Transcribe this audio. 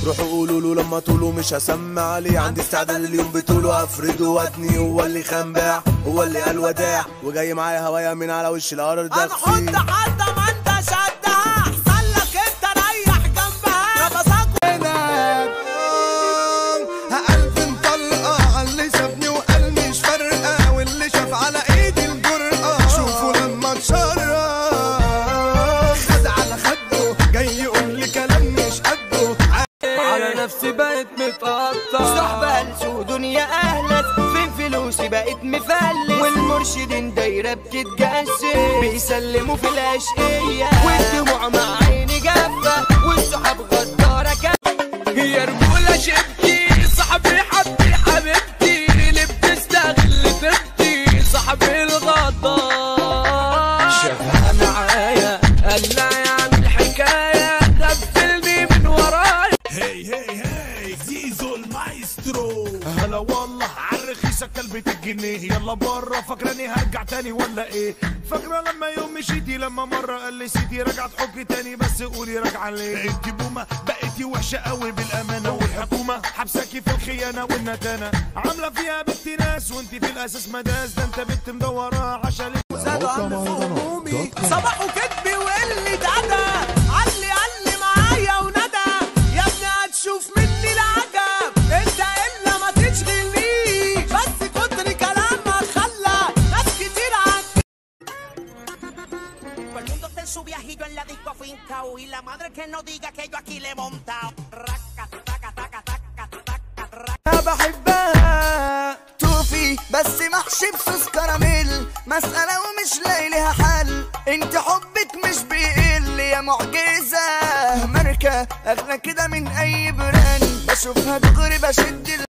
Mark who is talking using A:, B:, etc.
A: روحوا قولوا له لما طولوا مش هسمع عليه عندي استعداد اليوم بطوله افرده واتني هو اللي خنباع هو اللي قال وداع وجاي معايا هوايا من على وش الارض
B: هنحط
A: اخفيه
B: حد ما انت شدها احسن لك انت ريح جنبها نفسك
C: قلبي مطلقة اللي شافني وقال مش فارقة واللي شاف على ايدي الجرأة شوفوا لما اتشرق خد على خده جاي يقول لي كلام مش قده
B: على نفسي بقيت متقطع
D: صحبة هلس ودنيا أهلس فين فلوسي بقيت مفلس والمرشدين دايرة بتتجسس بيسلموا في الأشقية والدموع مع عيني جافة والصحاب غدارة كافة
B: يا رجولة شبكي صاحبي حبي حبيبتي اللي بتستغل طيبتي صاحبي الغدار شافها معايا قال لا يعمل حكاية غفلني من ورايا
E: هي هي هي زيزو المايسترو هلا والله عالرخيصة كلبة الجنيه يلا بره فاكراني هرجع تاني ولا ايه فاكرة لما يوم مشيتي لما مرة قال لي سيدي رجعت حكي تاني بس قولي راجعة ليه انتي بومة بقيتي وحشة قوي بالأمانة والحكومة حبساكي في الخيانة والندانة عاملة فيها بنت ناس وانتي في الأساس مداس ده انت بنت مدورة عشان
B: زادوا هم في همومي صباحوا كدبي وقلة أدى علي علي معايا وندى يا ابني هتشوف مني العجب انت الا ما تشغلنيش بس كتر كلامك خلى ناس كتير عن
F: Todo el mundo está en su viajillo en la disco afincao y la madre que no diga que yo aquí le he montado. Raca, taca, taca, taca, taca, raca.
D: أنا بحبها توفي بس محشي بصوص كراميل مسألة ومش لاقي لها حل انت حبك مش بيقل يا معجزة ماركة اغلى كده من اي براند بشوفها دغري بشد